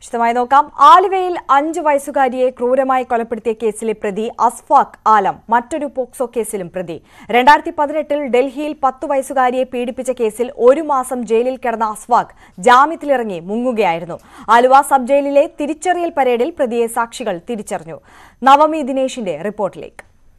വിശദമായി നോക്കാം ആലുവയിൽ അഞ്ചു വയസ്സുകാരിയെ ക്രൂരമായി കൊലപ്പെടുത്തിയ കേസിലെ പ്രതി അസ്ഫാഖ് ആലം മറ്റൊരു പോക്സോ കേസിലും പ്രതി രണ്ടായിരത്തി പതിനെട്ടിൽ ഡൽഹിയിൽ പത്തു വയസ്സുകാരിയെ പീഡിപ്പിച്ച കേസിൽ ഒരു മാസം ജയിലിൽ കിടന്ന അസ്ഫാഖ് ജാമ്യത്തിലിറങ്ങി മുങ്ങുകയായിരുന്നു ആലുവ സബ് ജയിലിലെ തിരിച്ചറിയൽ പരേഡിൽ പ്രതിയെ സാക്ഷികൾ തിരിച്ചറിഞ്ഞു നവമി ദിനേശിന്റെ റിപ്പോർട്ടിലേക്ക്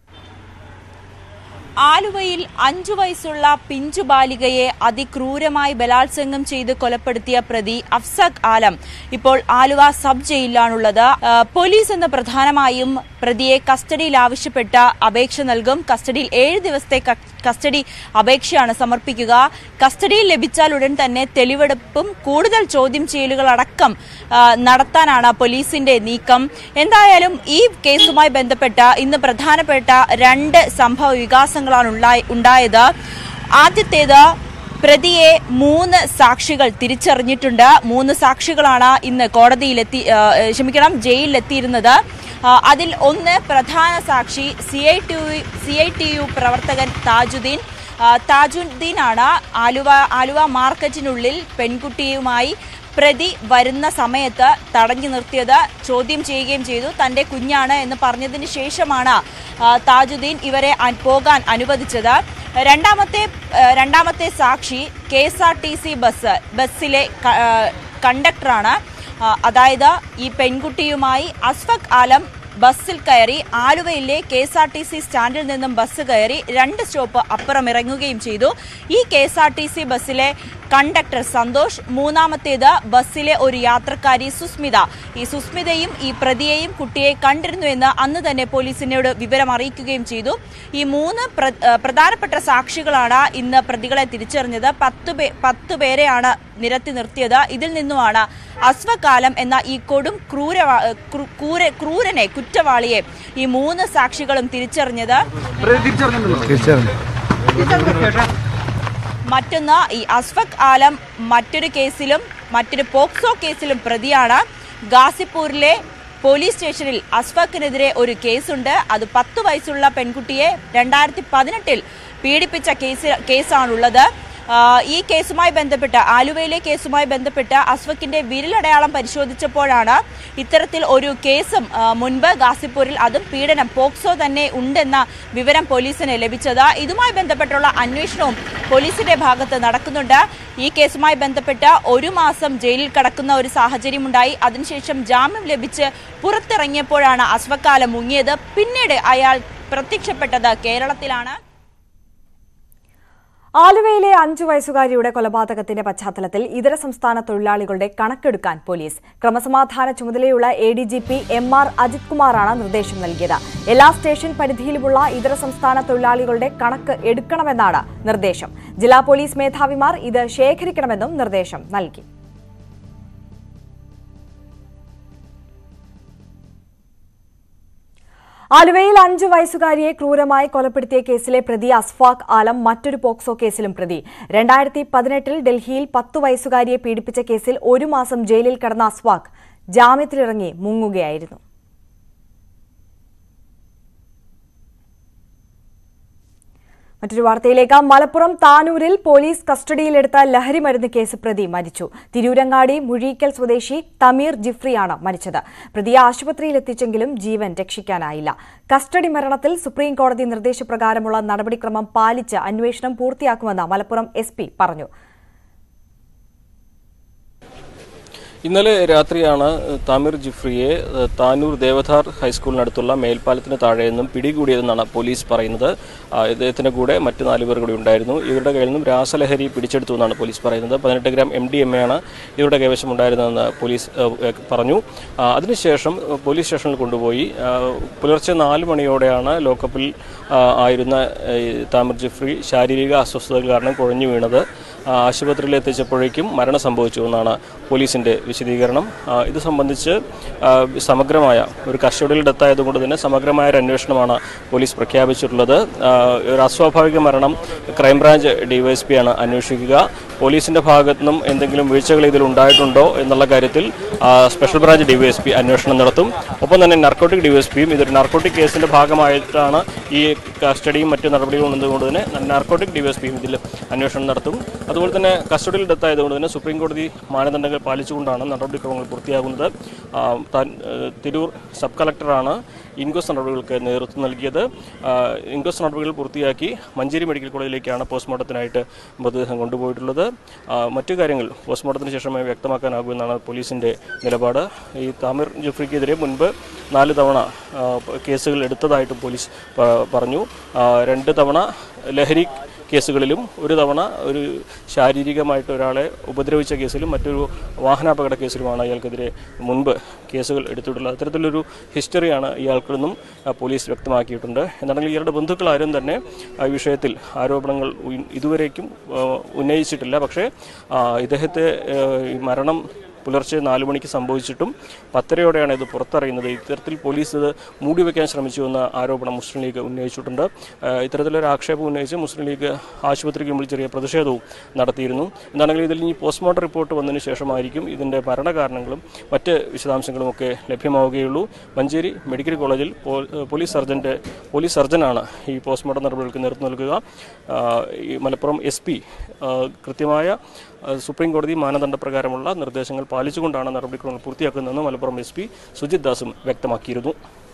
ആലുവയിൽ അഞ്ചു വയസ്സുള്ള പിഞ്ചു ബാലികയെ അതിക്രൂരമായി ബലാത്സംഗം ചെയ്ത് കൊലപ്പെടുത്തിയ പ്രതി അഫ്സഖ് ആലം ഇപ്പോൾ ആലുവ സബ് ജയിലിലാണുള്ളത് ആ, പോലീസ് എന്ന് പ്രധാനമായും പ്രതിയെ കസ്റ്റഡിയിൽ ആവശ്യപ്പെട്ട അപേക്ഷ നൽകും കസ്റ്റഡിയിൽ ഏഴ് ദിവസത്തെ ക- കസ്റ്റഡി അപേക്ഷയാണ് സമർപ്പിക്കുക കസ്റ്റഡിയിൽ ലഭിച്ചാൽ ഉടൻ തന്നെ തെളിവെടുപ്പും കൂടുതൽ ചോദ്യം ചെയ്യലുകൾ അടക്കം ആ, നടത്താനാണ് പോലീസിന്റെ നീക്കം എന്തായാലും ഈ കേസുമായി ബന്ധപ്പെട്ട ഇന്ന് പ്രധാനപ്പെട്ട രണ്ട് സംഭവ വികാസങ്ങളാണ് ഉണ്ടായി- ഉണ്ടായത് ആദ്യത്തേത് പ്രതിയെ മൂന്ന് സാക്ഷികൾ തിരിച്ചറിഞ്ഞിട്ടുണ്ട് മൂന്ന് സാക്ഷികളാണ് ഇന്ന് കോടതിയിലെത്തി ആ, ക്ഷമിക്കണം ജയിലിലെത്തിയിരുന്നത് ആ, അതിൽ ഒന്ന് പ്രധാന സാക്ഷി C I T C I T U പ്രവർത്തകൻ താജുദ്ദീൻ ആ, താജുദ്ദീനാണ് ആലുവ ആലുവ മാർക്കറ്റിനുള്ളിൽ പെൺകുട്ടിയുമായി പ്രതി വരുന്ന സമയത്ത് തടഞ്ഞു നിർത്തിയത് ചോദ്യം ചെയ്യുകയും ചെയ്തു തന്റെ കുഞ്ഞാണ് എന്ന് പറഞ്ഞതിന് ശേഷമാണ് ആ, താജുദ്ദീൻ ഇവരെ അ- പോകാൻ അനുവദിച്ചത് രണ്ടാമത്തെ ആ, രണ്ടാമത്തെ സാക്ഷി K S R T C bus ബസ്സിലെ ക- ആ, കണ്ടക്ടറാണ് ആ, അതായത് ഈ പെൺകുട്ടിയുമായി അസ്ഫഖ് ആലം ബസ്സിൽ കയറി ആലുവയിലെ K S R T C സ്റ്റാൻഡിൽ നിന്നും ബസ് കയറി രണ്ട് സ്റ്റോപ്പ് അപ്പുറം ഇറങ്ങുകയും ചെയ്തു ഈ K S R T C ബസ്സിലെ കണ്ടക്ടർ സന്തോഷ് മൂന്നാമത്തേത് ബസ്സിലെ ഒരു യാത്രക്കാരി സുസ്മിത ഈ സുസ്മിതയും ഈ പ്രതിയെയും കുട്ടിയെ കണ്ടിരുന്നു എന്ന് അന്ന് തന്നെ പോലീസിനോട് വിവരം അറിയിക്കുകയും ചെയ്തു ഈ മൂന്ന് പ്ര- ഏഹ് പ്രധാനപ്പെട്ട സാക്ഷികളാണ് ഇന്ന് പ്രതികളെ തിരിച്ചറിഞ്ഞത് പത്ത് പേ പത്ത് പേരെയാണ് നിരത്തി നിർത്തിയത് ഇതിൽ നിന്നുമാണ് അസ്വകാലം എന്ന ഈ കൊടും ക്രൂര ക്രൂര ക്രൂരനെ കുറ്റവാളിയെ ഈ മൂന്ന് സാക്ഷികളും തിരിച്ചറിഞ്ഞത് തിരിച്ചറിഞ്ഞു മറ്റൊന്ന് ഈ അസ്ഫഖ് ആലം മറ്റൊരു കേസിലും മറ്റൊരു പോക്സോ കേസിലും പ്രതിയാണ് ഗാസിപ്പൂരിലെ പോലീസ് സ്റ്റേഷനിൽ അസ്ഫഖിനെതിരെ ഒരു കേസുണ്ട് അത് പത്ത് വയസ്സുള്ള പെൺകുട്ടിയെ രണ്ടായിരത്തി പതിനെട്ടിൽ പീഡിപ്പിച്ച കേസ് കേസാണുള്ളത് ആ, ഈ കേസുമായി ബന്ധപ്പെട്ട് ആലുവയിലെ കേസുമായി ബന്ധപ്പെട്ട് അസ്വക്കിന്റെ വിരലടയാളം പരിശോധിച്ചപ്പോഴാണ് ഇത്തരത്തിൽ ഒരു കേസും ആ, മുൻപ് ഗാസിപ്പൂരിൽ അതും പീഡനം പോക്സോ തന്നെ ഉണ്ടെന്ന വിവരം പോലീസിന് ലഭിച്ചത് ഇതുമായി ബന്ധപ്പെട്ടുള്ള അന്വേഷണവും പോലീസിന്റെ ഭാഗത്ത് നടക്കുന്നുണ്ട് ഈ കേസുമായി ബന്ധപ്പെട്ട് ഒരു മാസം ജയിലിൽ കടക്കുന്ന ഒരു സാഹചര്യമുണ്ടായി അതിനുശേഷം ജാമ്യം ലഭിച്ച് പുറത്തിറങ്ങിയപ്പോഴാണ് അസ്വക്കാലം മുങ്ങിയത് പിന്നീട് അയാൾ പ്രത്യക്ഷപ്പെട്ടത് കേരളത്തിലാണ് ആലുവയിലെ അഞ്ചു വയസ്സുകാരിയുടെ കൊലപാതകത്തിന്റെ പശ്ചാത്തലത്തിൽ ഇതര സംസ്ഥാന തൊഴിലാളികളുടെ കണക്കെടുക്കാൻ പോലീസ് ക്രമസമാധാന ചുമതലയുള്ള A D G P M R Ajith കുമാറാണ് നിർദ്ദേശം നൽകിയത് എല്ലാ സ്റ്റേഷൻ പരിധിയിലുമുള്ള ഇതര സംസ്ഥാന തൊഴിലാളികളുടെ കണക്ക് എടുക്കണമെന്നാണ് നിർദ്ദേശം ജില്ലാ പോലീസ് മേധാവിമാർ ഇത് ശേഖരിക്കണമെന്നും നിർദ്ദേശം നൽകി ആലുവയിൽ അഞ്ചു വയസ്സുകാരിയെ ക്രൂരമായി കൊലപ്പെടുത്തിയ കേസിലെ പ്രതി അസ്ഫാഖ് ആലം മറ്റൊരു പോക്സോ കേസിലും പ്രതി രണ്ടായിരത്തി പതിനെട്ടിൽ ഡൽഹിയിൽ പത്തു വയസ്സുകാരിയെ പീഡിപ്പിച്ച കേസിൽ ഒരു മാസം ജയിലിൽ കിടന്ന അസ്ഫാഖ് ജാമ്യത്തിലിറങ്ങി മുങ്ങുകയായിരുന്നു മറ്റൊരു വാർത്തയിലേക്ക് മലപ്പുറം താനൂരിൽ പോലീസ് കസ്റ്റഡിയിലെടുത്ത ലഹരി മരുന്ന് കേസ് പ്രതി മരിച്ചു തിരൂരങ്ങാടി മുഴീക്കൽ സ്വദേശി തമീർ ജിഫ്രിയാണ് മരിച്ചത് പ്രതിയെ ആശുപത്രിയിൽ എത്തിച്ചെങ്കിലും ജീവൻ രക്ഷിക്കാനായില്ല കസ്റ്റഡി മരണത്തിൽ സുപ്രീം കോടതി നിർദ്ദേശപ്രകാരമുള്ള നടപടിക്രമം പാലിച്ച് അന്വേഷണം പൂർത്തിയാക്കുമെന്ന് മലപ്പുറം എസ് പറഞ്ഞു ഇന്നലെ രാത്രിയാണ് താമിർ ജിഫ്രിയെ ഏഹ്, താനൂർ ദേവധാർ ഹൈസ്കൂളിനടുത്തുള്ള മേൽപ്പാലത്തിന് താഴെ നിന്നും പിടികൂടിയതെന്നാണ് പോലീസ് പറയുന്നത് ആ, ഇദ്ദേഹത്തിന്റെ കൂടെ മറ്റ് നാലുപേർ കൂടി ഉണ്ടായിരുന്നു ഇവരുടെ കയ്യിൽ നിന്നും രാസലഹരി പിടിച്ചെടുത്തു എന്നാണ് പോലീസ് പറയുന്നത് പതിനെട്ട് gram M D M A ആണ് ഇവരുടെ കൈവശം ഉണ്ടായിരുന്നതെന്ന് പോലീസ് ഏഹ്, ഏഹ്, പറഞ്ഞു ആ, അതിനുശേഷം ഏഹ്, പോലീസ് സ്റ്റേഷനിൽ കൊണ്ടുപോയി ആ, പുലർച്ചെ നാല് മണിയോടെയാണ് ലോക്കപ്പിൽ ആ, ആയിരുന്ന ഏഹ്, താമിർ ജിഫ്രി ശാരീരിക അസ്വസ്ഥതകൾ കാരണം കുഴഞ്ഞു വീണത് ആ, ആശുപത്രിയിൽ എത്തിച്ചപ്പോഴേക്കും മരണം സംഭവിച്ചു എന്നാണ് പോലീസിന്റെ വിശദീകരണം ആ, ഇത് സംബന്ധിച്ച് ആ, സമഗ്രമായ ഒരു കസ്റ്റഡിയിൽ ഡെത്തായതുകൊണ്ട് തന്നെ സമഗ്രമായ ഒരു അന്വേഷണമാണ് പോലീസ് പ്രഖ്യാപിച്ചിട്ടുള്ളത് ആ, ഒരു അസ്വാഭാവിക മരണം ക്രൈംബ്രാഞ്ച് ഡിവൈഎസ്പി ആണ് അന്വേഷിക്കുക പോലീസിന്റെ ഭാഗത്തു നിന്നും എന്തെങ്കിലും വീഴ്ചകൾ ഇതിൽ ഉണ്ടായിട്ടുണ്ടോ എന്നുള്ള കാര്യത്തിൽ ആ, സ്പെഷ്യൽ ബ്രാഞ്ച് ഡിവൈഎസ്പി അന്വേഷണം നടത്തും ഒപ്പം തന്നെ നർക്കോട്ടിക് ഡിവൈഎസ്പിയും ഇതൊരു നർക്കോട്ടിക് കേസിന്റെ ഭാഗമായിട്ടാണ് ഈ കസ്റ്റഡിയും മറ്റു നടപടികളും ഉള്ളതുകൊണ്ട് തന്നെ നർക്കോട്ടിക് ഡിവൈഎസ്പിയും ഇതിൽ അന്വേഷണം നടത്തും അതുപോലെ തന്നെ കസ്റ്റഡിയിൽ ഡെത്തായതുകൊണ്ട് തന്നെ സുപ്രീം കോടതി മാനദണ്ഡങ്ങൾ പാലിച്ചുകൊണ്ടാണ് നടപടിക്രമങ്ങൾ പൂർത്തിയാകുന്നത് ആ, താൻ- ഏഹ്, തിരൂർ സബ് കളക്ടറാണ് ഇൻക്വസ്റ്റ് നടപടികൾക്ക് നേതൃത്വം നൽകിയത് ആ, ഇൻക്വസ്റ്റ് നടപടികൾ പൂർത്തിയാക്കി മഞ്ചേരി മെഡിക്കൽ കോളേജിലേക്കാണ് പോസ്റ്റ്മോർട്ടത്തിനായിട്ട് മൃതദേഹം കൊണ്ടുപോയിട്ടുള്ളത് ആ, മറ്റു കാര്യങ്ങൾ പോസ്റ്റ്മോർട്ടത്തിന് ശേഷമായി വ്യക്തമാക്കാനാകുമെന്നാണ് പോലീസിന്റെ നിലപാട് ഈ താമിർ ജഫ്രിക്കെതിരെ മുൻപ് നാല് തവണ ആ, കേസുകൾ എടുത്തതായിട്ടും പോലീസ് പ- പറഞ്ഞു ആ, രണ്ട് തവണ ലഹരി കേസുകളിലും ഒരു തവണ ഒരു ശാരീരികമായിട്ട് ഒരാളെ ഉപദ്രവിച്ച കേസിലും മറ്റൊരു വാഹനാപകട കേസിലുമാണ് ഇയാൾക്കെതിരെ മുൻപ് കേസുകൾ എടുത്തിട്ടുള്ളത് അത്തരത്തിലൊരു ഹിസ്റ്ററിയാണ് ഇയാൾക്ക് നിന്നും ആ, പോലീസ് വ്യക്തമാക്കിയിട്ടുണ്ട് എന്നാണെങ്കിൽ ഇയാളുടെ ബന്ധുക്കൾ ആരും തന്നെ ആ വിഷയത്തിൽ ആരോപണങ്ങൾ ഉയ- ഇതുവരേക്കും ആ, ഉന്നയിച്ചിട്ടില്ല പക്ഷേ ആ, ഇദ്ദേഹത്തെ ആ, ഈ മരണം പുലർച്ചെ നാലു മണിക്ക് സംഭവിച്ചിട്ടും പത്തരയോടെയാണ് ഇത് പുറത്തറിയുന്നത് ഇത്തരത്തിൽ പോലീസ് ഇത് മൂടിവെക്കാൻ ശ്രമിച്ചു എന്ന ആരോപണം മുസ്ലിം ലീഗ് ഉന്നയിച്ചിട്ടുണ്ട് ആ, ഇത്തരത്തിലൊരു ആക്ഷേപം ഉന്നയിച്ച് മുസ്ലിം ലീഗ് ആശുപത്രിക്ക് മുമ്പിൽ ചെറിയ പ്രതിഷേധവും നടത്തിയിരുന്നു എന്താണെങ്കിലും ഇതിൽ ഇനി പോസ്റ്റ്മോർട്ടം റിപ്പോർട്ട് വന്നതിന് ശേഷമായിരിക്കും ഇതിൻ്റെ മരണകാരണങ്ങളും മറ്റ് വിശദാംശങ്ങളും ഒക്കെ ലഭ്യമാവുകയുള്ളൂ മഞ്ചേരി മെഡിക്കൽ കോളേജിൽ പോ- പോലീസ് സർജൻ്റെ പോലീസ് സർജനാണ് ഈ പോസ്റ്റ്മോർട്ടം നടപടികൾക്ക് നേതൃത്വം നൽകുക ആ, ഈ മലപ്പുറം എസ് പി കൃത്യമായ ആ, സുപ്രീം കോടതി മാനദണ്ഡപ്രകാരമുള്ള നിർദ്ദേശങ്ങൾ പാലിച്ചുകൊണ്ടാണ് നടപടിക്രമങ്ങൾ പൂർത്തിയാക്കുന്നതെന്ന് മലപ്പുറം എസ് പി സുജിത് ദാസും വ്യക്തമാക്കിയിരുന്നു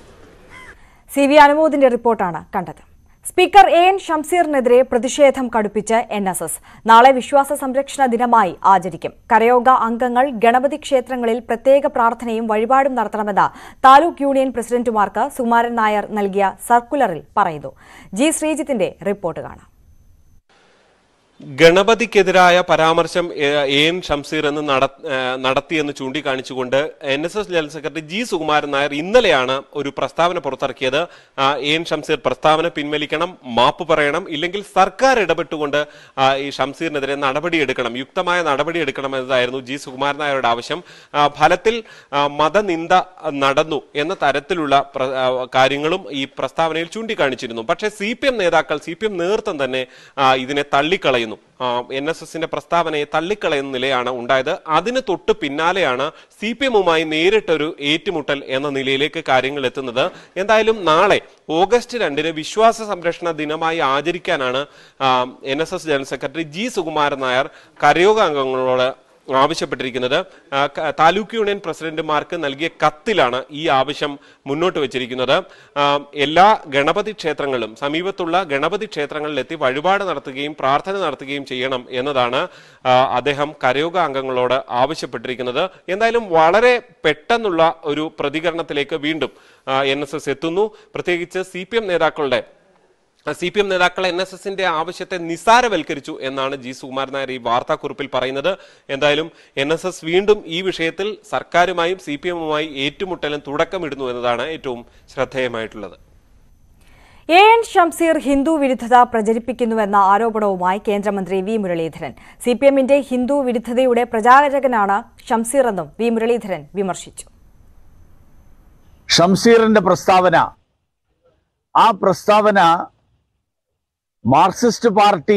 സി വി അനുമോദിന്റെ റിപ്പോർട്ടാണ് കണ്ടത് സ്പീക്കർ എ എൻ ഷംസീറിനെതിരെ പ്രതിഷേധം കടുപ്പിച്ച് എൻ എസ് എസ് നാളെ വിശ്വാസ സംരക്ഷണ ദിനമായി ആചരിക്കും കരയോഗ അംഗങ്ങൾ ഗണപതി ക്ഷേത്രങ്ങളിൽ പ്രത്യേക പ്രാർത്ഥനയും വഴിപാടും നടത്തണമെന്ന് താലൂക്ക് യൂണിയൻ പ്രസിഡന്റുമാർക്ക് സുകുമാരൻ നായർ നൽകിയ സർക്കുലറിൽ പറയുന്നു ജി ശ്രീജിത്തിന്റെ റിപ്പോർട്ട് കാണാം ഗണപതിക്കെതിരായ പരാമർശം എ എ എൻ ഷംസീർ എന്ന് നട- ഏ, നടത്തിയെന്ന് ചൂണ്ടിക്കാണിച്ചുകൊണ്ട് N S S general secretary G Sukumaran Nair ഇന്നലെയാണ് ഒരു പ്രസ്താവന പുറത്തിറക്കിയത് ആ, എ എൻ ഷംസീർ പ്രസ്താവന പിൻവലിക്കണം മാപ്പ് പറയണം ഇല്ലെങ്കിൽ സർക്കാർ ഇടപെട്ടുകൊണ്ട് ആ, ഈ ഷംസീറിനെതിരെ നടപടിയെടുക്കണം യുക്തമായ നടപടിയെടുക്കണം എന്നതായിരുന്നു ജി സുകുമാരൻ നായരുടെ ആവശ്യം ആ, ഫലത്തിൽ ആ, മതനിന്ദ നടന്നു എന്ന തരത്തിലുള്ള പ്ര- ആ, കാര്യങ്ങളും ഈ പ്രസ്താവനയിൽ ചൂണ്ടിക്കാണിച്ചിരുന്നു പക്ഷേ സി പി എം നേതാക്കൾ സി പി എം നേതൃത്വം തന്നെ ആ, ഇതിനെ തള്ളിക്കളയുന്നു എൻ എസ് എസിന്റെ പ്രസ്താവനയെ തള്ളിക്കളയുന്ന നിലയാണ് ഉണ്ടായത് അതിന് തൊട്ട് പിന്നാലെയാണ് സി പി എമ്മുമായി നേരിട്ടൊരു ഏറ്റുമുട്ടൽ എന്ന നിലയിലേക്ക് കാര്യങ്ങൾ എത്തുന്നത് എന്തായാലും നാളെ ഓഗസ്റ്റ് രണ്ടിന് വിശ്വാസ സംരക്ഷണ ദിനമായി ആചരിക്കാനാണ് N S S general secretary G Sukumaran Nair കരയോഗ അംഗങ്ങളോട് ആവശ്യപ്പെട്ടിരിക്കുന്നത് ആ, ക- താലൂക്ക് യൂണിയൻ പ്രസിഡന്റുമാർക്ക് നൽകിയ കത്തിലാണ് ഈ ആവശ്യം മുന്നോട്ട് വെച്ചിരിക്കുന്നത് ആ, എല്ലാ ഗണപതി ക്ഷേത്രങ്ങളും സമീപത്തുള്ള ഗണപതി ക്ഷേത്രങ്ങളിലെത്തി വഴിപാട് നടത്തുകയും പ്രാർത്ഥന നടത്തുകയും ചെയ്യണം എന്നതാണ് ആ, അദ്ദേഹം കരയോഗ അംഗങ്ങളോട് ആവശ്യപ്പെട്ടിരിക്കുന്നത് എന്തായാലും വളരെ പെട്ടെന്നുള്ള ഒരു പ്രതികരണത്തിലേക്ക് വീണ്ടും എൻ എസ് എസ് എത്തുന്നു പ്രത്യേകിച്ച് സി പി എം നേതാക്കളുടെ സി പി എം നേതാക്കൾ എൻ എസ് എസിന്റെ ആവശ്യത്തെ നിസാരവൽക്കരിച്ചു എന്നാണ് ജി സുകുമാരൻ നായർ ഈ വാർത്താക്കുറിപ്പിൽ പറയുന്നത് എന്തായാലും എൻ എസ് എസ് വീണ്ടും ഈ വിഷയത്തിൽ സർക്കാരുമായും സി പി എമ്മുമായി ഏറ്റുമുട്ടലും തുടക്കമിടുന്നു എന്നതാണ് ഏറ്റവും ശ്രദ്ധേയമായിട്ടുള്ളത് എ എൻ ഷംസീർ ഹിന്ദു വിരുദ്ധത പ്രചരിപ്പിക്കുന്നുവെന്ന ആരോപണവുമായി കേന്ദ്രമന്ത്രി വി മുരളീധരൻ സി പി എമ്മിന്റെ ഹിന്ദു വിരുദ്ധതയുടെ പ്രചാരകനാണ് ഷംസീർ എന്നും വി മുരളീധരൻ വിമർശിച്ചു ഷംസീറിന്റെ പ്രസ്താവന ആ പ്രസ്താവന മാർക്സിസ്റ്റ് പാർട്ടി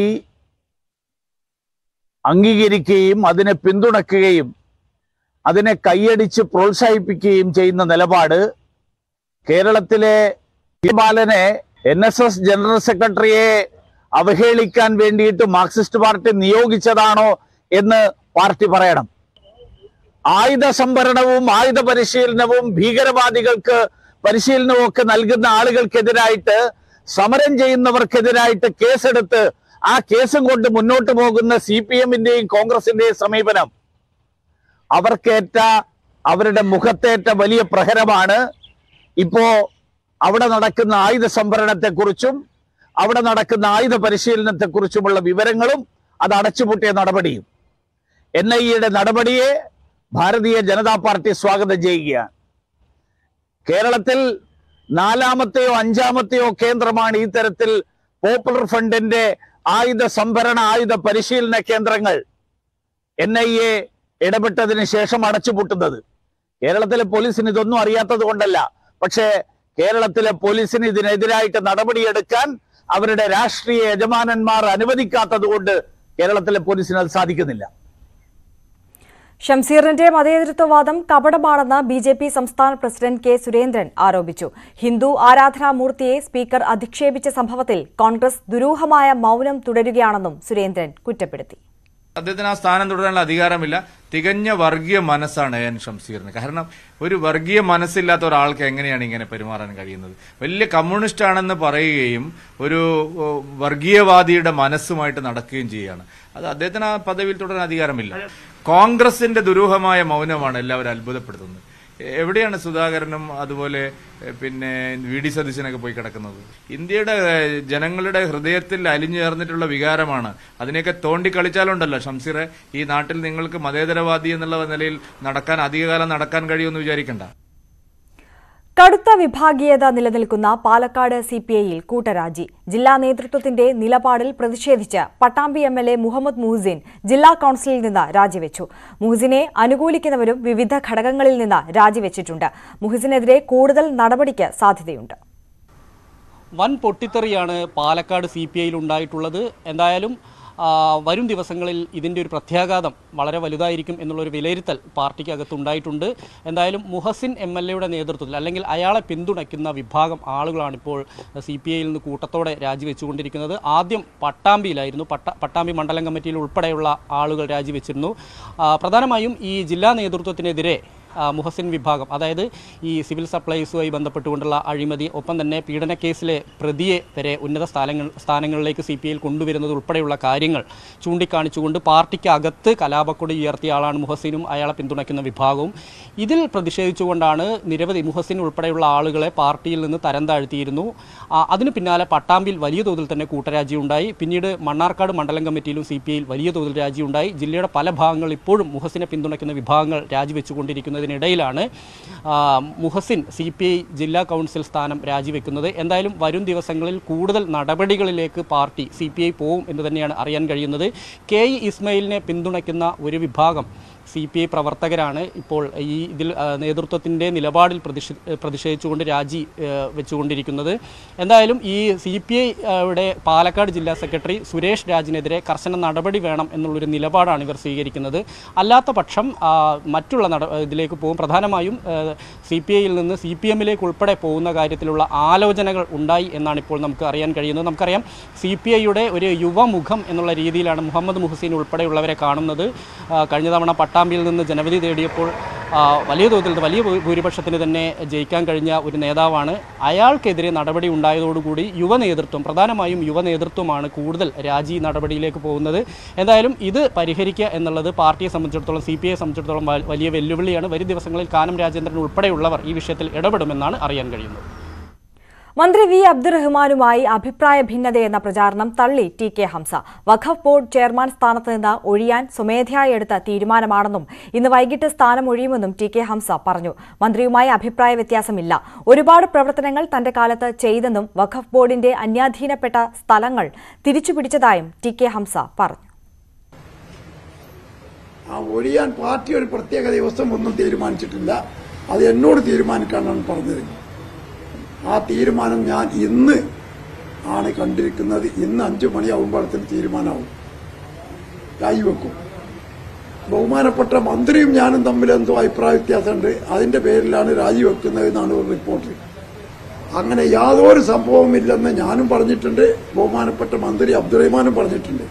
അംഗീകരിക്കുകയും അതിനെ പിന്തുണക്കുകയും അതിനെ കൈയടിച്ച് പ്രോത്സാഹിപ്പിക്കുകയും ചെയ്യുന്ന നിലപാട് കേരളത്തിലെ ബാലനെ എൻ എസ് എസ് ജനറൽ സെക്രട്ടറിയെ അവഹേളിക്കാൻ വേണ്ടിയിട്ട് മാർക്സിസ്റ്റ് പാർട്ടി നിയോഗിച്ചതാണോ എന്ന് പാർട്ടി പറയണം ആയുധ സംഭരണവും ആയുധ പരിശീലനവും ഭീകരവാദികൾക്ക് പരിശീലനവും ഒക്കെ നൽകുന്ന ആളുകൾക്കെതിരായിട്ട് സമരം ചെയ്യുന്നവർക്കെതിരായിട്ട് കേസെടുത്ത് ആ കേസും കൊണ്ട് മുന്നോട്ട് പോകുന്ന സി പി എമ്മിന്റെയും കോൺഗ്രസിന്റെയും സമീപനം അവർക്കേറ്റ അവരുടെ മുഖത്തേറ്റ വലിയ പ്രഹരമാണ് ഇപ്പോ അവിടെ നടക്കുന്ന ആയുധ സംഭരണത്തെക്കുറിച്ചും അവിടെ നടക്കുന്ന ആയുധ പരിശീലനത്തെക്കുറിച്ചുമുള്ള വിവരങ്ങളും അത് അടച്ചുപൂട്ടിയ നടപടിയും എൻ ഐ എയുടെ നടപടിയെ ഭാരതീയ ജനതാ പാർട്ടി സ്വാഗതം ചെയ്യുകയാണ് കേരളത്തിൽ നാലാമത്തെയോ അഞ്ചാമത്തെയോ കേന്ദ്രമാണ് ഈ തരത്തിൽ പോപ്പുലർ ഫണ്ടിന്റെ ആയുധ സംഭരണ ആയുധ പരിശീലന കേന്ദ്രങ്ങൾ എൻ ഐ എ ഇടപെട്ടതിന് ശേഷം അടച്ചുപൂട്ടുന്നത് കേരളത്തിലെ പോലീസിന് ഇതൊന്നും അറിയാത്തത് കൊണ്ടല്ല പക്ഷേ കേരളത്തിലെ പോലീസിന് ഇതിനെതിരായിട്ട് നടപടിയെടുക്കാൻ അവരുടെ രാഷ്ട്രീയ യജമാനന്മാർ അനുവദിക്കാത്തത് കൊണ്ട് കേരളത്തിലെ പോലീസിന് അത് സാധിക്കുന്നില്ല ഷംസീറിന്റെ മതേതരത്വവാദം കപടമാണെന്ന് ബി ജെ പി സംസ്ഥാന പ്രസിഡന്റ് കെ സുരേന്ദ്രൻ ആരോപിച്ചു ഹിന്ദു ആരാധനാമൂർത്തിയെ സ്പീക്കർ അധിക്ഷേപിച്ച സംഭവത്തിൽ കോൺഗ്രസ് ദുരൂഹമായ മൌനം തുടരുകയാണെന്നും സുരേന്ദ്രൻ കുറ്റപ്പെടുത്തി അദ്ദേഹത്തിന് ആ സ്ഥാനം തുടരാനുള്ള അധികാരമില്ല തികഞ്ഞ വർഗീയ മനസ്സാണ് എൻ ഷംസീറിന് കാരണം ഒരു വർഗീയ മനസ്സില്ലാത്ത ഒരാൾക്ക് എങ്ങനെയാണ് ഇങ്ങനെ പെരുമാറാൻ കഴിയുന്നത് വലിയ കമ്മ്യൂണിസ്റ്റ് ആണെന്ന് പറയുകയും ഒരു ഓ, വർഗീയവാദിയുടെ മനസ്സുമായിട്ട് നടക്കുകയും ചെയ്യുകയാണ് അത് അദ്ദേഹത്തിന് ആ പദവിയിൽ തുടരാൻ അധികാരമില്ല കോൺഗ്രസിന്റെ ദുരൂഹമായ മൗനമാണ് എല്ലാവരും അത്ഭുതപ്പെടുത്തുന്നത് എവിടെയാണ് സുധാകരനും അതുപോലെ എ, പിന്നെ വി ഡി സതീശനൊക്കെ പോയി കിടക്കുന്നത് ഇന്ത്യയുടെ എ, ജനങ്ങളുടെ ഹൃദയത്തിൽ അലിഞ്ഞു ചേർന്നിട്ടുള്ള വികാരമാണ് അതിനെയൊക്കെ തോണ്ടിക്കളിച്ചാലുണ്ടല്ലോ ഷംസീറെ ഈ നാട്ടിൽ നിങ്ങൾക്ക് മതേതരവാദി എന്നുള്ള നിലയിൽ നടക്കാൻ അധികകാലം നടക്കാൻ കഴിയുമെന്ന് വിചാരിക്കണ്ട കടുത്ത വിഭാഗീയത നിലനിൽക്കുന്ന പാലക്കാട് സി പി ഐയിൽ കൂട്ടരാജി ജില്ലാ നേതൃത്വത്തിന്റെ നിലപാടിൽ പ്രതിഷേധിച്ച് Pattambi M L A Muhammad Muhsin ജില്ലാ കൌൺസിലിൽ നിന്ന് രാജിവെച്ചു മുഹസിനെ അനുകൂലിക്കുന്നവരും വിവിധ ഘടകങ്ങളിൽ നിന്ന് രാജിവെച്ചിട്ടുണ്ട് മുഹസിനെതിരെ കൂടുതൽ നടപടിക്ക് സാധ്യതയുണ്ട് വൻ പൊട്ടിത്തെറിയാണ് പാലക്കാട് സി പി ഐയിൽ ഉണ്ടായിട്ടുള്ളത് എന്തായാലും ആ, വരും ദിവസങ്ങളിൽ ഇതിൻ്റെ ഒരു പ്രത്യാഘാതം വളരെ വലുതായിരിക്കും എന്നുള്ളൊരു വിലയിരുത്തൽ പാർട്ടിക്ക് അകത്തുണ്ടായിട്ടുണ്ട് എന്തായാലും മുഹസിൻ എം എൽ എയുടെ നേതൃത്വത്തിൽ അല്ലെങ്കിൽ അയാളെ പിന്തുണയ്ക്കുന്ന വിഭാഗം ആളുകളാണ് ഇപ്പോൾ സി പി ഐയിൽ നിന്ന് കൂട്ടത്തോടെ രാജിവെച്ചുകൊണ്ടിരിക്കുന്നത് ആദ്യം പട്ടാമ്പിയിലായിരുന്നു പട്ട പട്ടാമ്പി മണ്ഡലം കമ്മിറ്റിയിൽ ഉൾപ്പെടെയുള്ള ആളുകൾ രാജിവെച്ചിരുന്നു ആ, പ്രധാനമായും ഈ ജില്ലാ നേതൃത്വത്തിനെതിരെ ആ, മുഹസിൻ വിഭാഗം അതായത് ഈ സിവിൽ സപ്ലൈസുമായി ബന്ധപ്പെട്ടുകൊണ്ടുള്ള അഴിമതി ഒപ്പം തന്നെ പീഡന കേസിലെ പ്രതിയെ വരെ ഉന്നത സ്ഥാനങ്ങൾ സ്ഥാനങ്ങളിലേക്ക് സി പി ഐയിൽ കൊണ്ടുവരുന്നത് ഉൾപ്പെടെയുള്ള കാര്യങ്ങൾ ചൂണ്ടിക്കാണിച്ചുകൊണ്ട് പാർട്ടിക്ക് അകത്ത് കലാപക്കൊടി ഉയർത്തിയ ആളാണ് മുഹസിനും അയാളെ പിന്തുണയ്ക്കുന്ന വിഭാഗവും ഇതിൽ പ്രതിഷേധിച്ചുകൊണ്ടാണ് നിരവധി മുഹസിൻ ഉൾപ്പെടെയുള്ള ആളുകളെ പാർട്ടിയിൽ നിന്ന് തരം താഴ്ത്തിയിരുന്നു ആ, അതിന് പിന്നാലെ പട്ടാമ്പിയിൽ വലിയ തോതിൽ തന്നെ കൂട്ടരാജി ഉണ്ടായി പിന്നീട് മണ്ണാർക്കാട് മണ്ഡലം കമ്മിറ്റിയിലും സി പി ഐയിൽ വലിയ തോതിൽ രാജി ഉണ്ടായി ജില്ലയുടെ പല ഭാഗങ്ങളിൽ ഇപ്പോഴും മുഹസിനെ പിന്തുണയ്ക്കുന്ന വിഭാഗങ്ങൾ രാജിവെച്ചുകൊണ്ടിരിക്കുന്നതിനിടയിലാണ് ആ, മുഹസിൻ സി പി ഐ ജില്ലാ കൗൺസിൽ സ്ഥാനം രാജിവെക്കുന്നത് എന്തായാലും വരും ദിവസങ്ങളിൽ കൂടുതൽ നടപടികളിലേക്ക് പാർട്ടി സി പി ഐ പോവും എന്ന് തന്നെയാണ് അറിയാൻ കഴിയുന്നത് കെ ഇ ഇസ്മയിലിനെ പിന്തുണയ്ക്കുന്ന ഒരു വിഭാഗം സി പി ഐ പ്രവർത്തകരാണ് ഇപ്പോൾ ഈ ഇതിൽ ആ, നേതൃത്വത്തിൻ്റെ നിലപാടിൽ പ്രതിഷേ പ്രതിഷേധിച്ചുകൊണ്ട് രാജി ആ, വെച്ചുകൊണ്ടിരിക്കുന്നത് എന്തായാലും ഈ സി പി ഐയുടെ പാലക്കാട് ജില്ലാ സെക്രട്ടറി സുരേഷ് രാജിനെതിരെ കർശന നടപടി വേണം എന്നുള്ളൊരു നിലപാടാണ് ഇവർ സ്വീകരിക്കുന്നത് അല്ലാത്ത പക്ഷം ആ, മറ്റുള്ള നട ഇതിലേക്ക് പോകും പ്രധാനമായും സി പി ഐയിൽ നിന്ന് സി പി എമ്മിലേക്ക് ഉൾപ്പെടെ പോകുന്ന കാര്യത്തിലുള്ള ആലോചനകൾ ഉണ്ടായി എന്നാണ് ഇപ്പോൾ നമുക്ക് അറിയാൻ കഴിയുന്നത് നമുക്കറിയാം സി പി ഐയുടെ ഒരു യുവമുഖം എന്നുള്ള രീതിയിലാണ് മുഹമ്മദ് മുഹസീൻ ഉൾപ്പെടെയുള്ളവരെ കാണുന്നത് ആ, കഴിഞ്ഞ തവണ പട്ടാമ്പിയിൽ നിന്ന് ജനവിധി തേടിയപ്പോൾ ആ, വലിയ തോതിൽ വലിയ ഭൂ- ഭൂരിപക്ഷത്തിന് തന്നെ ജയിക്കാൻ കഴിഞ്ഞ ഒരു നേതാവാണ് അയാൾക്കെതിരെ നടപടി ഉണ്ടായതോടുകൂടി യുവ നേതൃത്വം പ്രധാനമായും യുവ നേതൃത്വമാണ് കൂടുതൽ രാജി നടപടിയിലേക്ക് പോകുന്നത് എന്തായാലും ഇത് പരിഹരിക്കുക എന്നുള്ളത് പാർട്ടിയെ സംബന്ധിച്ചിടത്തോളം സി പി ഐയെ സംബന്ധിച്ചിടത്തോളം വ- വലിയ വെല്ലുവിളിയാണ് വരും ദിവസങ്ങളിൽ കാനം രാജേന്ദ്രൻ ഉൾപ്പെടെയുള്ളവർ ഈ വിഷയത്തിൽ ഇടപെടുമെന്നാണ് അറിയാൻ കഴിയുന്നത് മന്ത്രി വി അബ്ദുറഹ്മാനുമായി അഭിപ്രായ ഭിന്നതയെന്ന പ്രചാരണം തള്ളി T K Hamza Waqf board chairman സ്ഥാനത്ത് നിന്ന് ഒഴിയാൻ സ്വമേധയായി എടുത്ത തീരുമാനമാണെന്നും ഇന്ന് വൈകിട്ട് സ്ഥാനം ഒഴിയുമെന്നും ടി കെ ഹംസ പറഞ്ഞു മന്ത്രിയുമായി അഭിപ്രായ വ്യത്യാസമില്ല ഒരുപാട് പ്രവർത്തനങ്ങൾ തന്റെ കാലത്ത് ചെയ്തെന്നും വഖഫ് ബോർഡിന്റെ അന്യാധീനപ്പെട്ട സ്ഥലങ്ങൾ തിരിച്ചുപിടിച്ചതായും ടി കെ ഹംസ പറഞ്ഞു ആ ഒഴിയാൻ പാർട്ടി ഒരു പ്രത്യേക ദിവസം ഒന്നും തീരുമാനിച്ചിട്ടില്ല അത് എന്നോട് തീരുമാനിക്കാനാണ് പറഞ്ഞത് ആ തീരുമാനം ഞാൻ ഇന്ന് ആണ് കണ്ടിരിക്കുന്നത് ഇന്ന് അഞ്ചു മണിയാവുമ്പോഴത്തിന് തീരുമാനമാവും രാജിവെക്കും ബഹുമാനപ്പെട്ട മന്ത്രിയും ഞാനും തമ്മിൽ എന്തോ അഭിപ്രായ വ്യത്യാസമുണ്ട് അതിന്റെ പേരിലാണ് രാജിവെക്കുന്നത് എന്നാണ് ഒരു റിപ്പോർട്ട് അങ്ങനെ യാതൊരു സംഭവമില്ലെന്ന് ഞാനും പറഞ്ഞിട്ടുണ്ട് ബഹുമാനപ്പെട്ട മന്ത്രി അബ്ദുറഹ്മാനും പറഞ്ഞിട്ടുണ്ട്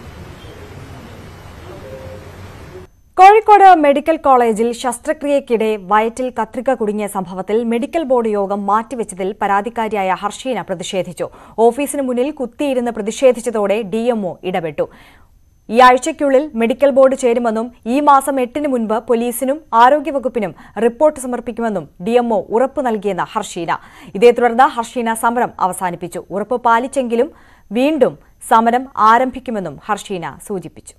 കോഴിക്കോട് മെഡിക്കൽ കോളേജിൽ ശസ്ത്രക്രിയയ്ക്കിടെ വയറ്റിൽ കത്രിക കുടുങ്ങിയ സംഭവത്തിൽ മെഡിക്കൽ ബോർഡ് യോഗം മാറ്റിവെച്ചതിൽ പരാതിക്കാരിയായ ഹർഷീന പ്രതിഷേധിച്ചു ഓഫീസിന് മുന്നിൽ കുത്തിയിരുന്ന് പ്രതിഷേധിച്ചതോടെ ഡിഎംഒ ഇടപെട്ടു ഈ ആഴ്ചയ്ക്കുള്ളിൽ മെഡിക്കൽ ബോർഡ് ചേരുമെന്നും ഈ മാസം എട്ടിന് മുൻപ് പോലീസിനും ആരോഗ്യവകുപ്പിനും റിപ്പോർട്ട് സമർപ്പിക്കുമെന്നും ഡിഎംഒ ഉറപ്പു നൽകിയെന്ന് ഹർഷീന ഇതേ തുടർന്ന് ഹർഷീന സമരം അവസാനിപ്പിച്ചു ഉറപ്പ് പാലിച്ചെങ്കിലും വീണ്ടും സമരം ആരംഭിക്കുമെന്നും ഹർഷീന സൂചിപ്പിച്ചു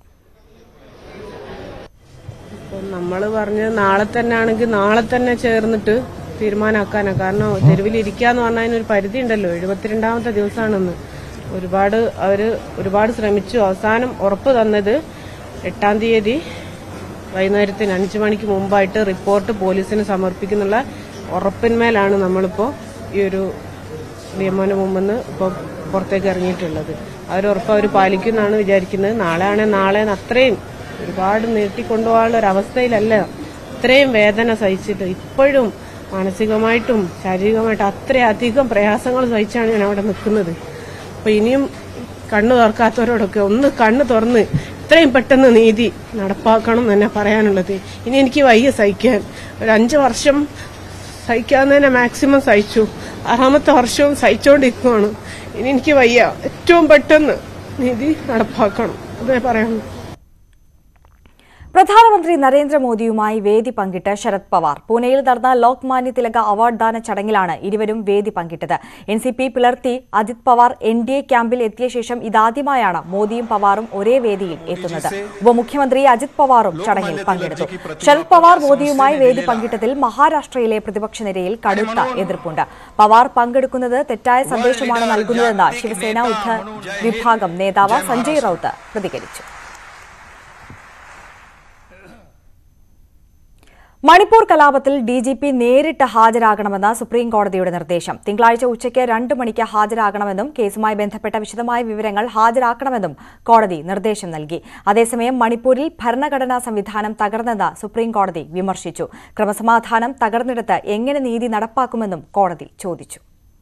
നമ്മൾ പറഞ്ഞ് നാളെ തന്നെ ആണെങ്കിൽ നാളെ തന്നെ ചേർന്നിട്ട് തീരുമാനമാക്കാനാ കാരണം തെരുവിലിരിക്കാന്ന് പറഞ്ഞാൽ അതിനൊരു പരിധി ഉണ്ടല്ലോ എഴുപത്തിരണ്ടാമത്തെ ദിവസമാണെന്ന് ഒരുപാട് അവര് ഒരുപാട് ശ്രമിച്ചു അവസാനം ഉറപ്പ് തന്നത് എട്ടാം തീയതി വൈകുന്നേരത്തിന് അഞ്ചു മണിക്ക് മുമ്പായിട്ട് റിപ്പോർട്ട് പോലീസിന് സമർപ്പിക്കുന്നുള്ള ഉറപ്പിന്മേലാണ് നമ്മളിപ്പോ ഈ ഒരു നിയമന മുമ്പെന്ന് ഇപ്പോൾ പുറത്തേക്ക് ഇറങ്ങിയിട്ടുള്ളത് ആ ഒരു ഉറപ്പ് അവർ പാലിക്കുമെന്നാണ് വിചാരിക്കുന്നത് നാളെ ആണെങ്കിൽ നാളെ അത്രയും ഒരുപാട് നീട്ടിക്കൊണ്ടുപോകാനുള്ള ഒരു അവസ്ഥയിലല്ല ഇത്രയും വേദന സഹിച്ചിട്ട് ഇപ്പോഴും മാനസികമായിട്ടും ശാരീരികമായിട്ടും അത്രയധികം പ്രയാസങ്ങൾ സഹിച്ചാണ് ഞാൻ അവിടെ നിൽക്കുന്നത് അപ്പൊ ഇനിയും കണ്ണു തുറക്കാത്തവരോടൊക്കെ ഒന്ന് കണ്ണ് തുറന്ന് എത്രയും പെട്ടെന്ന് നീതി നടപ്പാക്കണം എന്ന് തന്നെ പറയാനുള്ളത് ഇനി എനിക്ക് വയ്യ സഹിക്കാൻ ഒരു അഞ്ച് വർഷം സഹിക്കാവുന്നതിനെ മാക്സിമം സഹിച്ചു ആറാമത്തെ വർഷവും സഹിച്ചുകൊണ്ടിരിക്കുവാണ് ഇനി എനിക്ക് വയ്യ ഏറ്റവും പെട്ടെന്ന് നീതി നടപ്പാക്കണം അതേ പറയാനുള്ളൂ പ്രധാനമന്ത്രി നരേന്ദ്രമോദിയുമായി വേദി പങ്കിട്ട് ശരത് പവാർ പൂനെയിൽ നടന്ന ലോക്മാന്യ തിലക അവാർഡ് ദാന ചടങ്ങിലാണ് ഇരുവരും വേദി പങ്കിട്ടത് എൻ സി പി പിളർത്തി Ajit Pawar N D A ക്യാമ്പിൽ എത്തിയ ശേഷം ഇതാദ്യമായാണ് മോദിയും പവാറും ഒരേ വേദിയിൽ എത്തുന്നത് ഉപമുഖ്യമന്ത്രി അജിത് പവാറും ചടങ്ങിൽ പങ്കെടുത്തു ശരത് പവാർ മോദിയുമായി വേദി പങ്കിട്ടതിൽ മഹാരാഷ്ട്രയിലെ പ്രതിപക്ഷ നിരയിൽ കടുത്ത എതിർപ്പുണ്ട് പവാർ പങ്കെടുക്കുന്നത് തെറ്റായ സന്ദേശമാണ് നൽകുന്നതെന്ന് ശിവസേന ഉദ്ധ വിഭാഗം നേതാവ് സഞ്ജയ് റൌത്ത് പ്രതികരിച്ചു മണിപ്പൂർ കലാപത്തിൽ ഡി ജി പി നേരിട്ട് ഹാജരാകണമെന്ന് സുപ്രീം കോടതിയുടെ നിർദ്ദേശം തിങ്കളാഴ്ച ഉച്ചയ്ക്ക് രണ്ട് മണിക്ക് ഹാജരാകണമെന്നും കേസുമായി ബന്ധപ്പെട്ട വിശദമായ വിവരങ്ങൾ ഹാജരാക്കണമെന്നും കോടതി നിർദ്ദേശം നൽകി അതേസമയം മണിപ്പൂരിൽ ഭരണഘടനാ സംവിധാനം തകർന്നെന്ന് സുപ്രീം കോടതി വിമർശിച്ചു ക്രമസമാധാനം തകർന്നിടത്ത് എങ്ങനെ നീതി നടപ്പാക്കുമെന്നും കോടതി ചോദിച്ചു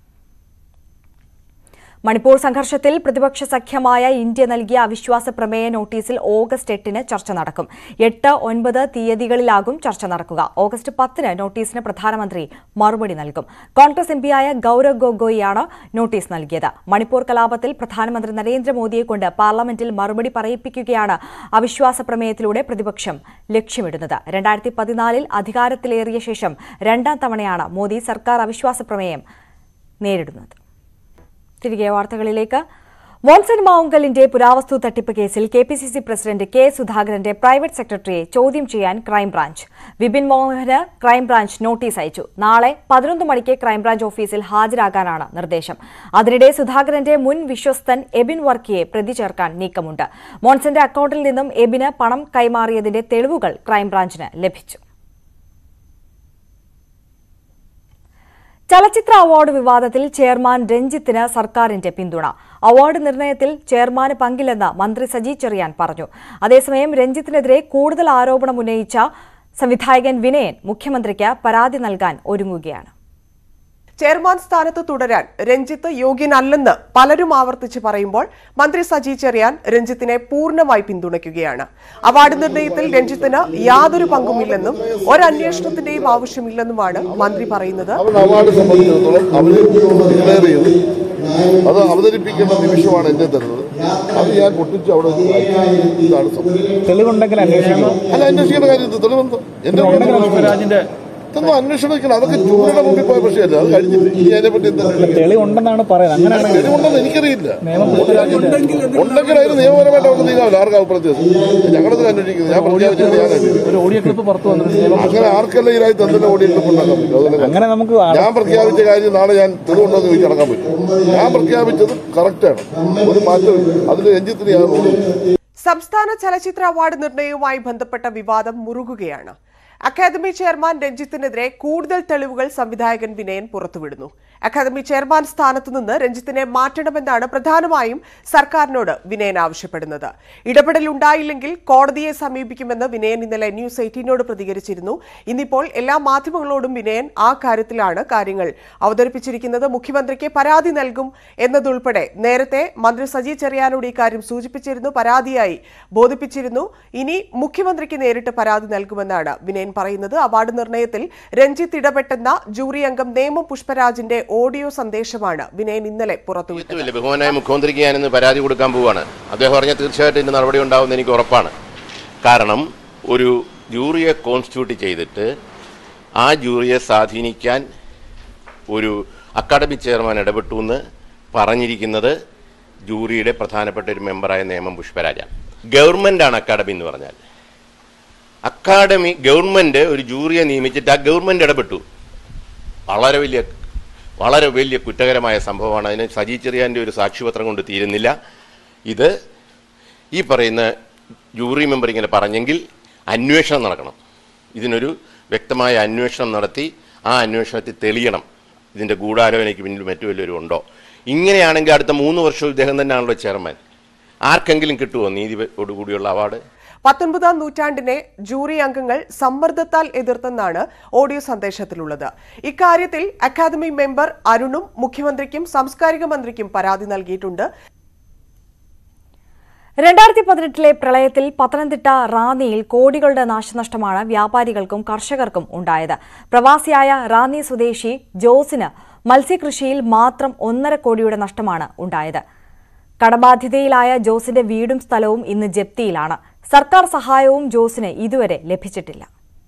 മണിപ്പൂർ സംഘർഷത്തിൽ പ്രതിപക്ഷ സഖ്യമായ ഇന്ത്യ നൽകിയ അവിശ്വാസ പ്രമേയ നോട്ടീസിൽ ഓഗസ്റ്റ് എട്ടിന് ചർച്ച നടക്കും എട്ട് ഒൻപത് തീയതികളിലാകും ചർച്ച നടക്കുക ഓഗസ്റ്റ് പത്തിന് നോട്ടീസിന് പ്രധാനമന്ത്രി മറുപടി നൽകും കോൺഗ്രസ് എംപിയായ ഗൌരവ് ഗൊഗോയിയാണ് നോട്ടീസ് നൽകിയത് മണിപ്പൂർ കലാപത്തിൽ പ്രധാനമന്ത്രി നരേന്ദ്രമോദിയെ കൊണ്ട് പാർലമെന്റിൽ മറുപടി പറയിപ്പിക്കുകയാണ് അവിശ്വാസ പ്രമേയത്തിലൂടെ പ്രതിപക്ഷം ലക്ഷ്യമിടുന്നത് രണ്ടായിരത്തി പതിനാലിൽ അധികാരത്തിലേറിയ ശേഷം രണ്ടാം തവണയാണ് മോദി സർക്കാർ അവിശ്വാസ പ്രമേയം നേരിടുന്നത് തിരികെ വാർത്തകളിലേക്ക് മോൺസൺ മാവുങ്കലിന്റെ പുരാവസ്തു തട്ടിപ്പ് കേസിൽ K P C C president K സുധാകരന്റെ പ്രൈവറ്റ് സെക്രട്ടറിയെ ചോദ്യം ചെയ്യാൻ ക്രൈംബ്രാഞ്ച് വിപിൻ മോഹന് ക്രൈംബ്രാഞ്ച് നോട്ടീസ് അയച്ചു നാളെ പതിനൊന്ന് മണിക്ക് ക്രൈംബ്രാഞ്ച് ഓഫീസിൽ ഹാജരാകാനാണ് നിർദ്ദേശം അതിനിടെ സുധാകരന്റെ മുൻ വിശ്വസ്തൻ എബിൻ വർക്കിയെ പ്രതി ചേർക്കാൻ നീക്കമുണ്ട് മോൺസന്റെ അക്കൌണ്ടിൽ നിന്നും എബിന് പണം കൈമാറിയതിന്റെ തെളിവുകൾ ക്രൈംബ്രാഞ്ചിന് ലഭിച്ചു ചലച്ചിത്ര അവാർഡ് വിവാദത്തിൽ ചെയർമാൻ രഞ്ജിത്തിന് സർക്കാരിന്റെ പിന്തുണ അവാർഡ് നിർണയത്തിൽ ചെയർമാന് പങ്കില്ലെന്ന് മന്ത്രി സജി ചെറിയാൻ പറഞ്ഞു അതേസമയം രഞ്ജിത്തിനെതിരെ കൂടുതൽ ആരോപണം ഉന്നയിച്ച സംവിധായകൻ വിനയൻ മുഖ്യമന്ത്രിക്ക് പരാതി നൽകാൻ ഒരുങ്ങുകയാണ് ചെയർമാൻ സ്ഥാനത്ത് തുടരാൻ രഞ്ജിത്ത് യോഗ്യനല്ലെന്ന് പലരും ആവർത്തിച്ച് പറയുമ്പോൾ മന്ത്രി സജി ചെറിയാൻ രഞ്ജിത്തിനെ പൂർണ്ണമായി പിന്തുണയ്ക്കുകയാണ് അവാർഡ് നിർണയത്തിൽ രഞ്ജിത്തിന് യാതൊരു പങ്കുമില്ലെന്നും ഒരന്വേഷണത്തിന്റെയും ആവശ്യമില്ലെന്നുമാണ് മന്ത്രി പറയുന്നത് അവരുടെ അവാർഡ് സംബന്ധിച്ചിടത്തോളം അവർ ഡിക്ലെയർ ചെയ്ത് അത് അവതരിപ്പിക്കേണ്ട നിമിഷമാണ് എന്നെ തരുന്നത് അത് ഞാൻ പൊട്ടിച്ച് അവിടെ വെച്ച് വായിച്ചു. ഇതാണ് സംഭവം തെളിവുണ്ടെങ്കിൽ അന്വേഷിക്കുമോ അല്ല അന്വേഷിക്കേണ്ട കാര്യം ഇത് തെളിവെന്തോ എന്റെ സ്വരാജിന്റെ ഇതൊന്നും അന്വേഷണിക്കണം അതൊക്കെ ജൂറിയുടെ മുമ്പിൽ പോയ പ്രശ്നമല്ല അത് കഴിഞ്ഞില്ല ഇനി അതിനെപ്പറ്റി എന്താ തെളിവുണ്ടെന്നാണ് പറയുന്നത് അങ്ങനെയാണെങ്കിൽ തെളിവുണ്ടെന്ന് എനിക്കറിയില്ല നിയമം ഉണ്ടെങ്കിൽ അതിന് നിയമപരമായിട്ട് നമുക്ക് നീങ്ങാവില്ല ആർക്കും അഭിപ്രായം ഞങ്ങളത് അന്വേഷിക്കുന്നത് ഞാൻ പ്രഖ്യാപിച്ചിട്ട് ഞാൻ അന്വേഷിക്കും ഒരു ഓഡിയോ ക്ലിപ്പ് പുറത്തു വന്നിട്ടുണ്ട് നിയമം അങ്ങനെ ആർക്കെല്ലാം ഈ രാജ്യത്ത് എന്തെല്ലാം ഓടി ഉണ്ടാക്കാൻ പറ്റും അതല്ല അങ്ങനെ നമുക്ക് ഞാൻ പ്രഖ്യാപിച്ച കാര്യം നാളെ ഞാൻ തെളിവുണ്ടോ എന്ന് ചോദിച്ച് അടക്കാൻ പറ്റും ഞാൻ പ്രഖ്യാപിച്ചത് കറക്റ്റാണ് ഒരു മാറ്റമില്ല അതിൽ രഞ്ജിത്തിന് ഞാൻ റോളും സംസ്ഥാന ചലച്ചിത്ര അവാർഡ് നിർണയവുമായി ബന്ധപ്പെട്ട വിവാദം മുറുകുകയാണ് അക്കാദമി ചെയർമാൻ രഞ്ജിത്തിനെതിരെ കൂടുതൽ തെളിവുകൾ സംവിധായകൻ വിനയൻ പുറത്തുവിടുന്നു അക്കാദമി ചെയർമാൻ സ്ഥാനത്തു നിന്ന് രഞ്ജിത്തിനെ മാറ്റണമെന്നാണ് പ്രധാനമായും സർക്കാരിനോട് വിനയൻ ആവശ്യപ്പെടുന്നത് ഇടപെടൽ ഉണ്ടായില്ലെങ്കിൽ കോടതിയെ സമീപിക്കുമെന്ന് വിനയൻ ഇന്നലെ ന്യൂസ് എയ്റ്റീനോട് പ്രതികരിച്ചിരുന്നു ഇന്നിപ്പോൾ എല്ലാ മാധ്യമങ്ങളോടും വിനയൻ ആ കാര്യത്തിലാണ് കാര്യങ്ങൾ അവതരിപ്പിച്ചിരിക്കുന്നത് മുഖ്യമന്ത്രിക്ക് പരാതി നൽകും എന്നതുൾപ്പെടെ നേരത്തെ മന്ത്രി സജി ചെറിയാനോട് ഇക്കാര്യം സൂചിപ്പിച്ചിരുന്നു പരാതിയായി ബോധിപ്പിച്ചിരുന്നു ഇനി മുഖ്യമന്ത്രിക്ക് നേരിട്ട് പരാതി നൽകുമെന്നാണ് വിനയൻ പറയുന്നത് അവാർഡ് നിർണയത്തിൽ രഞ്ജിത്ത് ഇടപെട്ടെന്ന ജൂറി അംഗം നേമം പുഷ്പരാജിന്റെ ഓഡിയോ സന്ദേശമാണ് വിനയൻ ഇന്നലെ പുറത്തുവിട്ടത് ഇല്ല ബഹുമാനായ മുഖ്യമന്ത്രിക്ക് ഞാനിന്ന് പരാതി കൊടുക്കാൻ പോവുകയാണ് അദ്ദേഹം പറഞ്ഞാൽ തീർച്ചയായിട്ടും ഇതിന്റെ നടപടി ഉണ്ടാവുമെന്ന് എനിക്ക് ഉറപ്പാണ് കാരണം ഒരു ജൂറിയെ കോൺസ്റ്റിറ്റ്യൂട്ട് ചെയ്തിട്ട് ആ ജൂറിയെ സ്വാധീനിക്കാൻ ഒരു അക്കാഡമി ചെയർമാൻ ഇടപെട്ടു എന്ന് പറഞ്ഞിരിക്കുന്നത് ജൂറിയുടെ പ്രധാനപ്പെട്ട ഒരു മെമ്പറായ നേമം പുഷ്പരാജാണ് ഗവൺമെൻറ്റാണ് അക്കാഡമി എന്ന് പറഞ്ഞാൽ അക്കാഡമി ഗവൺമെൻറ് ഒരു ജൂറിയെ നിയമിച്ചിട്ട് ആ ഗവൺമെൻറ് ഇടപെട്ടു വളരെ വലിയ വളരെ വലിയ കുറ്റകരമായ സംഭവമാണ് അതിന് സജി ചെറിയാൻ്റെ ഒരു സാക്ഷ്യപത്രം കൊണ്ട് തീരുന്നില്ല ഇത് ഈ പറയുന്ന ജൂറി മെമ്പർ ഇങ്ങനെ പറഞ്ഞെങ്കിൽ അന്വേഷണം നടക്കണം ഇതിനൊരു വ്യക്തമായ അന്വേഷണം നടത്തി ആ അന്വേഷണത്തിൽ തെളിയണം ഇതിൻ്റെ ഗൂഢാലോചനയ്ക്ക് പിന്നിൽ മറ്റു വല്ലവരും ഉണ്ടോ ഇങ്ങനെയാണെങ്കിൽ അടുത്ത മൂന്ന് വർഷവും ഇദ്ദേഹം തന്നെയാണല്ലോ ചെയർമാൻ ആർക്കെങ്കിലും കിട്ടുമോ നീതിയോടുകൂടിയുള്ള അവാർഡ് പത്തൊൻപതാം നൂറ്റാണ്ടിനെ ജൂറി അംഗങ്ങൾ സമ്മർദ്ദത്താൽ എതിർത്തെന്നാണ് ഓഡിയോ സന്ദേശത്തിലുള്ളത് ഇക്കാര്യത്തിൽ അക്കാദമി മെമ്പർ അരുണും മുഖ്യമന്ത്രിക്കും സാംസ്കാരിക മന്ത്രിക്കും പരാതി നൽകിയിട്ടുണ്ട് രണ്ടായിരത്തി പതിനെട്ടിലെ പ്രളയത്തിൽ പത്തനംതിട്ട റാന്നിയിൽ കോടികളുടെ നാശനഷ്ടമാണ് വ്യാപാരികൾക്കും കർഷകർക്കും ഉണ്ടായത് പ്രവാസിയായ റാന്നി സ്വദേശി ജോസിന് മത്സ്യകൃഷിയിൽ മാത്രം ഒന്നര കോടിയുടെ നഷ്ടമാണ് ഉണ്ടായത് കടബാധിതയിലായ ജോസിന്റെ വീടും സ്ഥലവും ഇന്ന് ജപ്തിയിലാണ് സർക്കാർ സഹായവും ജോസിന് ഇതുവരെ ലഭിച്ചിട്ടില്ല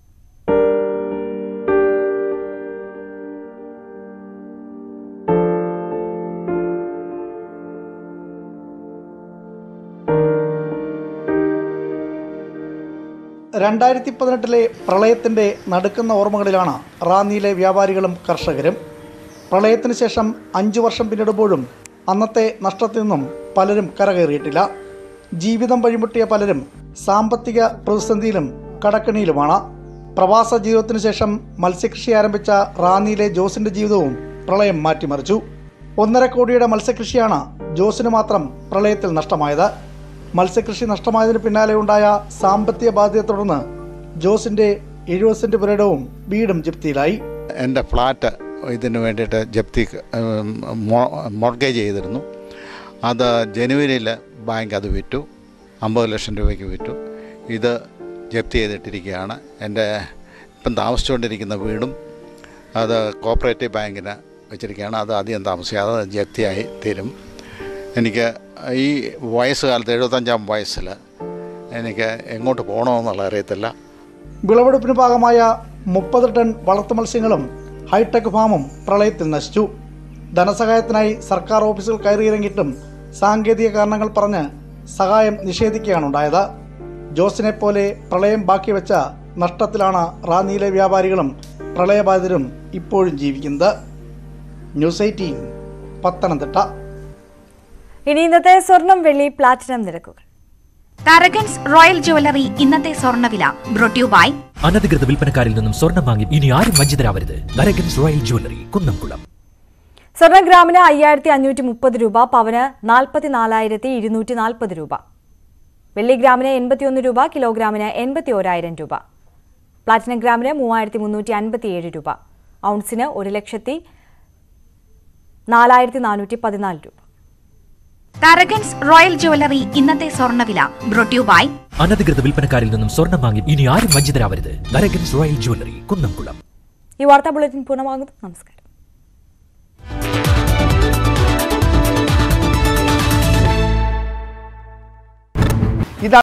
രണ്ടായിരത്തി പതിനെട്ടിലെ പ്രളയത്തിൻ്റെ നടുക്കുന്ന ഓർമ്മകളിലാണ് റാന്നിയിലെ വ്യാപാരികളും കർഷകരും പ്രളയത്തിന് ശേഷം അഞ്ചു വർഷം പിന്നിടുമ്പോഴും അന്നത്തെ നഷ്ടത്തിൽ നിന്നും പലരും കരകയറിയിട്ടില്ല ജീവിതം വഴിമുട്ടിയ പലരും സാമ്പത്തിക പ്രതിസന്ധിയിലും കടക്കണിയിലുമാണ് പ്രവാസ ജീവിതത്തിനു ശേഷം മത്സ്യകൃഷി ആരംഭിച്ച റാന്നിയിലെ ജോസിന്റെ ജീവിതവും പ്രളയം മാറ്റിമറിച്ചു ഒന്നര കോടിയുടെ മത്സ്യകൃഷിയാണ് ജോസിന് മാത്രം പ്രളയത്തിൽ നഷ്ടമായത് മത്സ്യകൃഷി നഷ്ടമായതിന് പിന്നാലെ ഉണ്ടായ സാമ്പത്തിക ബാധ്യതയെ തുടർന്ന് ജോസിന്റെ എഴുപത് സെന്റ് പുരയിടവും വീടും ജപ്തിയിലായി എൻ്റെ ഫ്ലാറ്റ് ഇതിന് വേണ്ടിയിട്ട് ജപ്തി മോർഗേജ് ചെയ്തിരുന്നു അത് ജനുവരിയിൽ ബാങ്ക് അത് വിറ്റു അമ്പത് ലക്ഷം രൂപയ്ക്ക് വിറ്റു ഇത് ജപ്തി ചെയ്തിട്ടിരിക്കുകയാണ് എൻ്റെ ഇപ്പം താമസിച്ചുകൊണ്ടിരിക്കുന്ന വീടും അത് കോപ്പറേറ്റീവ് ബാങ്കിന് വെച്ചിരിക്കുകയാണ് അത് അധികം താമസിക്കാതെ അത് ജപ്തിയായി തീരും എനിക്ക് ഈ വയസ്സുകാലത്ത് എഴുപത്തഞ്ചാം വയസ്സിൽ എനിക്ക് എങ്ങോട്ട് പോകണമെന്നുള്ള അറിയത്തില്ല വിളവെടുപ്പിന് ഭാഗമായ മുപ്പത് ടൺ വളർത്തു മത്സ്യങ്ങളും ഹൈടെക് ഫാമും പ്രളയത്തിൽ നശിച്ചു ധനസഹായത്തിനായി സർക്കാർ ഓഫീസുകൾ കയറിയിറങ്ങിയിട്ടും സാങ്കേതിക കാരണങ്ങൾ പറഞ്ഞ് സഹായം നിഷേധിക്കുകയാണ് ഉണ്ടായത് ജോസിനെ പോലെ പ്രളയം ബാക്കി വെച്ച നഷ്ടത്തിലാണ് റാന്നിയിലെ വ്യാപാരികളും പ്രളയബാധിതരും ഇപ്പോഴും ജീവിക്കുന്നത് ന്യൂസ് എയ്റ്റീൻ പത്തനംതിട്ട ഇനി ഇന്നത്തെ സ്വർണം വെള്ളി പ്ലാറ്റിനം നിരക്കുകൾ തരകൻസ് റോയൽ ജ്വല്ലറി ഇന്നത്തെ സ്വർണ്ണവില ബ്രോട്യൂ ബൈ അനധികൃത വിൽപ്പനക്കാരിൽ നിന്നും സ്വർണം വാങ്ങി ഇനി ആരും വഞ്ചിതരാവരുത് നരകൻസ് റോയൽ ജ്വല്ലറി കുന്നംകുളം സ്വർണ്ണ ഗ്രാമിന് അയ്യായിരത്തി അഞ്ഞൂറ്റി മുപ്പത് രൂപ പവന് നാൽപ്പത്തി നാലായിരത്തി ഇരുന്നൂറ്റി നാൽപ്പത് രൂപ വെള്ളി ഗ്രാമിന് എൺപത്തിയൊന്ന് രൂപ കിലോഗ്രാമിന് എൺപത്തി ഓരായിരം രൂപ പ്ലാറ്റിനം ഗ്രാമിന് മൂവായിരത്തി മുന്നൂറ്റി അൻപത്തിയേഴ് രൂപ ഔൺസിന് ഒരു ലക്ഷത്തി നാലായിരത്തി നാനൂറ്റി പതിനാല് രൂപ തരകൻസ് റോയൽ ജ്വല്ലറി ഇന്നത്തെ സ്വർണ്ണവില ബ്രോട്യൂ ബൈ അനധികൃത വിൽപ്പനക്കാരിൽ നിന്നും സ്വർണം വാങ്ങി ഇനി ആരും വഞ്ചിതരാവരുത് നരകൻസ് റോയൽ ജ്വല്ലറി കുന്നംകുളം ഈ വാർത്താ ബുള്ളറ്റിൻ പൂർണ്ണമാകുന്നു നമസ്കാരം